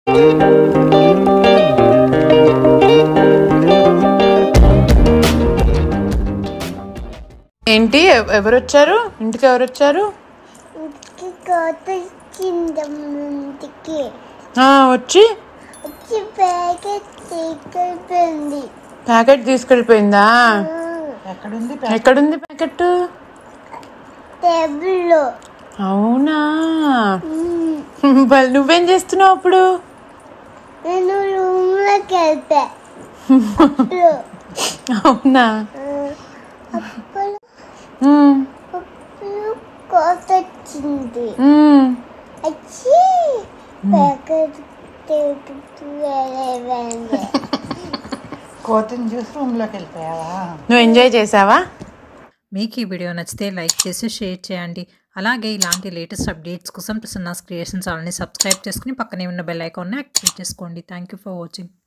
ఏంటి ఎవ- ఎవరు వచ్చారు ఇంటికి ఎవరు వచ్చారు ఇంటికి కోత చిందం ఇంటికి ఆ, వచ్చి వచ్చి ప్యాకెట్ తీసుకెళ్తుంది ప్యాకెట్ తీసుకెళ్ళిపోయిందా ఎక్కడుంది ఎక్కడుంది ప్యాకెట్ టేబుల్లో అవునా బల్ నువ్వేం చేస్తున్నావు అప్పుడు నేను రూమ్లోకి వెళ్తా అప్పుడు అవునా అప్పుడు ఉమ్, అప్పుడు కోత వచ్చింది ఉమ్. వచ్చి ప్యాకెట్ తీసుకెళ్ళిపోయింది కోతిని చూసి రూమ్లోకి వెళ్ళిపోయావా నువ్వు ఎంజాయ్ చేసావా మీకు ఈ వీడియో నచ్చితే లైక్ చేసి షేర్ చేయండి అలాగే ఇలాంటి లేటెస్ట్ అప్డేట్స్ కోసం ప్రసన్నాస్ క్రియేషన్ ఛానల్ని సబ్స్క్రైబ్ చేసుకుని పక్కనే ఉన్న బెల్ ఐకాన్ని యాక్టివేట్ చేసుకోండి థ్యాంక్ యూ ఫర్ వాచింగ్